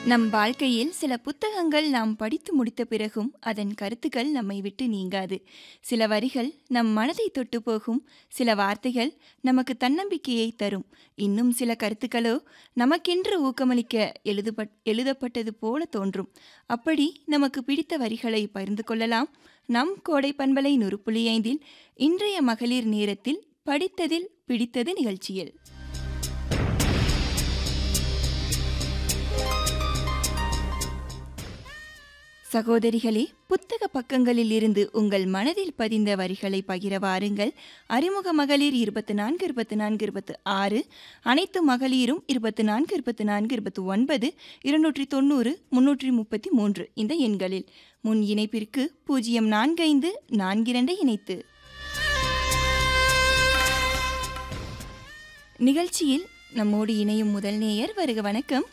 நம் வாழ்க்கையில் சில புத்தகங்கள் நாம் படித்து முடித்த பிறகும் அதன் கருத்துக்கள் நம்மை விட்டு நீங்காது சில வரிகள் நம் மனதை தொட்டு போகும் சில வார்த்தைகள் நமக்கு தன்னம்பிக்கையை தரும் இன்னும் சில கருத்துக்களோ நமக்கென்று ஊக்கமளிக்க எழுதப்பட் எழுதப்பட்டது போல தோன்றும் அப்படி நமக்கு பிடித்த வரிகளை பகிர்ந்து கொள்ளலாம் நம் கோடை பண்பலை நூறு புள்ளி ஐந்தில் இன்றைய மகளிர் நேரத்தில் படித்ததில் பிடித்தது நிகழ்ச்சியில் சகோதரிகளே புத்தக பக்கங்களில் இருந்து உங்கள் மனதில் பதிந்த வரிகளை பகிர வாருங்கள் அறிமுக மகளிர் இருபத்தி நான்கு இருபத்தி நான்கு இருபத்தி ஆறு அனைத்து மகளிரும் இருபத்தி நான்கு இருபத்தி நான்கு இருபத்தி ஒன்பது இருநூற்றி தொண்ணூறு முன்னூற்றி முப்பத்தி மூன்று இந்த எண்களில் முன் இணைப்பிற்கு பூஜ்ஜியம் நான்கு ஐந்து நான்கிரண்டை இணைத்து நிகழ்ச்சியில் நம்மோடு இணையும் முதல் நேயர் வருக வணக்கம்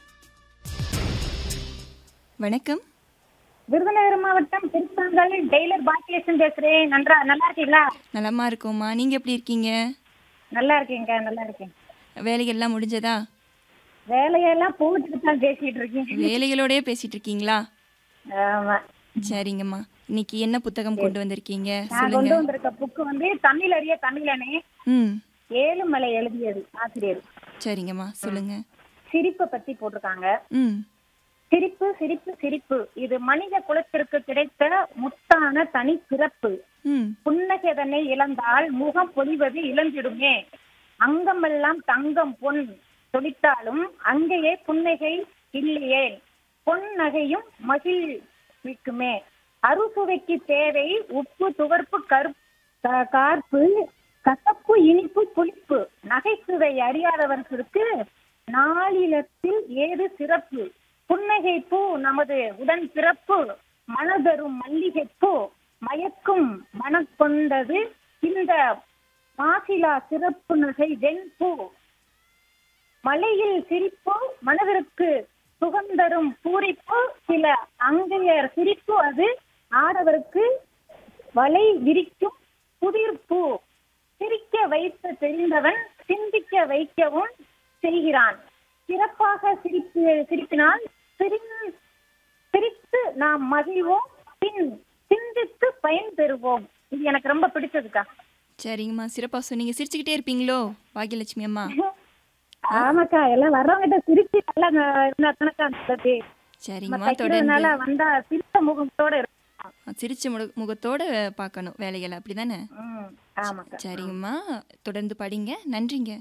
வணக்கம் விருதுநகர் மாவட்டம் திருப்பங்கல் டெய்லர் பாக்கியேசன் பேசுறேன் நன்றா நல்லா இருக்கீங்களா நலமா இருக்கோம்மா நீங்க எப்படி இருக்கீங்க நல்லா இருக்கீங்க நல்லா இருக்கேன் வேலைகள்லாம் முடிஞ்சதா வேலையெல்லாம் போட்டுட்டு தான் பேசிட்டு இருக்கீங்க வேலைகளோடயே பேசிட்டு இருக்கீங்களா ஆமா சரிங்கம்மா இன்னைக்கு என்ன புத்தகம் கொண்டு வந்திருக்கீங்க நான் சொல்லுங்க கொண்டு வந்திருக்க புக்கு வந்து தமிழ் அறிய தமிழனே ம் ஏழுமலை எழுதியது ஆசிரியர் சரிங்கம்மா சொல்லுங்க சிரிப்பை பத்தி போட்டிருக்காங்க ம் சிரிப்பு சிரிப்பு சிரிப்பு இது மனித குலத்திற்கு கிடைத்த முத்தான தனி சிறப்பு ம் புன்னகைதனை இழந்தால் முகம் பொலிவது இழந்திடுமே அங்கமெல்லாம் தங்கம் பொன் தொடித்தாலும் அங்கேயே புன்னகை இல்லையே பொன் நகையும் மகிழ்விக்குமே அறுசுவைக்கு தேவை உப்பு துவர்ப்பு கருப்பு க- கார்ப்பு கசப்பு இனிப்பு புளிப்பு நகைச்சுவை அறியாதவர்களுக்கு நாளிலத்தில் ஏது சிறப்பு புன்னகை பூ நமது உடன் பிறப்பு மனதரும் மல்லிகை பூ மயக்கும் மனக்கொண்டது இந்த மாசிலா சிறப்பு நகை வெண்பூ மலையில் சிரிப்பு மனதிற்கு சுகந்தரும் பூரிப்பு சில அங்கையர் சிரிப்பு அது ஆடவருக்கு வலை விரிக்கும் புதிர்ப்பு சிரிக்க வைத்த தெரிந்தவன் சிந்திக்க வைக்கவும் செய்கிறான் சிறப்பாக சிரிப்பு சிரிப்பினால் சிரி- சிரித்து நாம் மகிழ்வோம் பின் சிந்தித்து பயன் பெறுவோம் இது எனக்கு ரொம்ப பிடிச்சதுக்கா சரிங்கம்மா சிறப்பாக சொன்னீங்க சிரிச்சுக்கிட்டே இருப்பீங்களோ பாகியலட்சுமி அம்மா ஆமாக்கா எல்லாம் வர்றவங்கிட்ட சிரிச்சு நல்லா இருந்தா கணக்கா நல்லது சரிங்கம்மா தைக்கிறதுனால தொடர்ந்து வந்தா சிரித்த முகத்தோட இருக்கும் சிரிச்ச முக முகத்தோட பார்க்கணும் வேலைகளை அப்படிதானே ம், ஆமாக்கா சரிங்கம்மா தொடர்ந்து படிங்க நன்றிங்க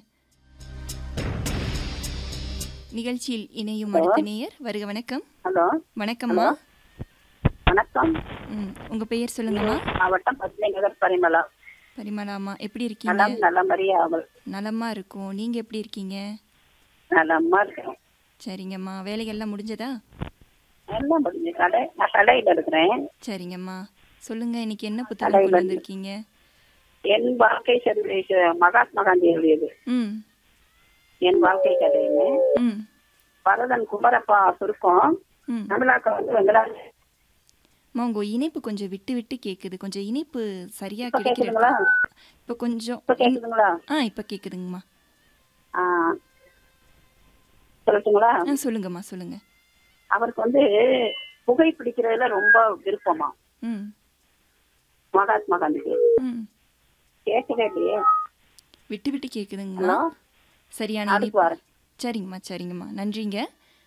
நிகழ்ச்சியில் இணையும் அடுத்த நேயர் வருக வணக்கம் ஹலோ வணக்கம்மா வணக்கம் ம் உங்க பெயர் சொல்லுங்கம்மா மாவட்டம் பசுமை நகர் பரிமளா பரிமளாம்மா எப்படி இருக்கீங்க நலம் நல்ல அவள் நலமா இருக்கும் நீங்க எப்படி இருக்கீங்க நலமா இருக்கேன் சரிங்கம்மா வேலைகள்லாம் முடிஞ்சதா எல்லாம் முடிஞ்சு கடை நான் கடையில் இருக்கிறேன் சரிங்கம்மா சொல்லுங்க இன்னைக்கு என்ன புத்தகம் கொண்டு வந்திருக்கீங்க என் வாழ்க்கை சரி மகாத்மா காந்தி எழுதியது ம் என் வாழ்க்கை கதைன்னு ம் பரதன் குமரப்பா சுருக்கம் ம் தமிழாக்க வந்து வெங்கடாஜ் அம்மா உங்க இணைப்பு கொஞ்சம் விட்டு விட்டு கேக்குது கொஞ்சம் இணைப்பு சரியா இப்ப கிடைக்கிற கேக்குதுங்களா இப்போ கொஞ்சம் இப்ப கேக்குதுங்களா ஆ இப்போ கேக்குதுங்கம்மா ஆ சொல்லட்டுங்களா ஆ சொல்லுங்கம்மா சொல்லுங்க அவருக்கு வந்து புகை பிடிக்கிறதுல ரொம்ப விருப்பமா ம் மகாத்மா காந்திக்கு ம் கேட்கவே இல்லையே விட்டு விட்டு கேக்குதுங்கம்மா ஹலோ சரியான அடுத்து இணைப்பு வரேன் சரிங்கம்மா சரிங்கம்மா நன்றிங்க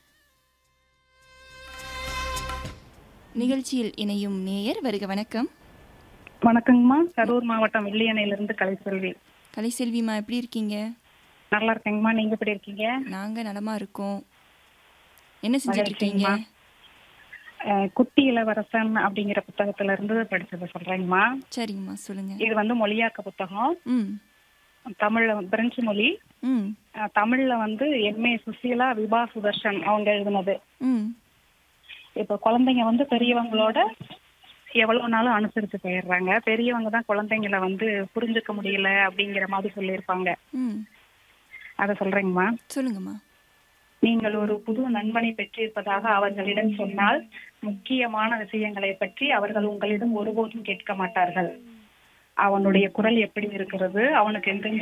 நிகழ்ச்சியில் இணையும் நேயர் வருக வணக்கம் வணக்கங்கம்மா கரூர் மாவட்டம் வெள்ளியணையிலிருந்து கலைசெல்வி கலைசெல்விம்மா எப்படி இருக்கீங்க நல்லா இருக்கேங்கம்மா நீங்க எப்படி இருக்கீங்க நாங்க நலமா இருக்கோம் என்ன செஞ்சுட்டு இருக்கீங்க அஹ், குட்டி இளவரசன் அப்படிங்கிற புத்தகத்துல இருந்து படிச்சதை சொல்றேங்கம்மா சரிங்கம்மா சொல்லுங்க இது வந்து மொழியாக்க புத்தகம் ம் தமிழ்ல வந்து பிரெஞ்சு மொழி ம் அஹ், தமிழ்ல வந்து எம்ஏ சுசீலா விபா சுதர்ஷன் அவங்க எழுதினது ம் இப்போ குழந்தைங்க வந்து பெரியவங்களோட எவ்வளவு நாளும் அனுசரிச்சு போயிடுறாங்க பெரியவங்க தான் குழந்தைங்கள வந்து புரிஞ்சுக்க முடியல அப்படிங்கிற மாதிரி சொல்லியிருப்பாங்க ம் அதை சொல்றேங்கம்மா சொல்லுங்கம்மா நீங்கள் ஒரு புது நண்பனை பெற்றிருப்பதாக அவர்களிடம் சொன்னால் முக்கியமான விஷயங்களை பற்றி அவர்கள் உங்களிடம் ஒருபோதும் கேட்க மாட்டார்கள் அவனுடைய குரல் எப்படி இருக்கிறது அவனுக்கு எந்தெந்த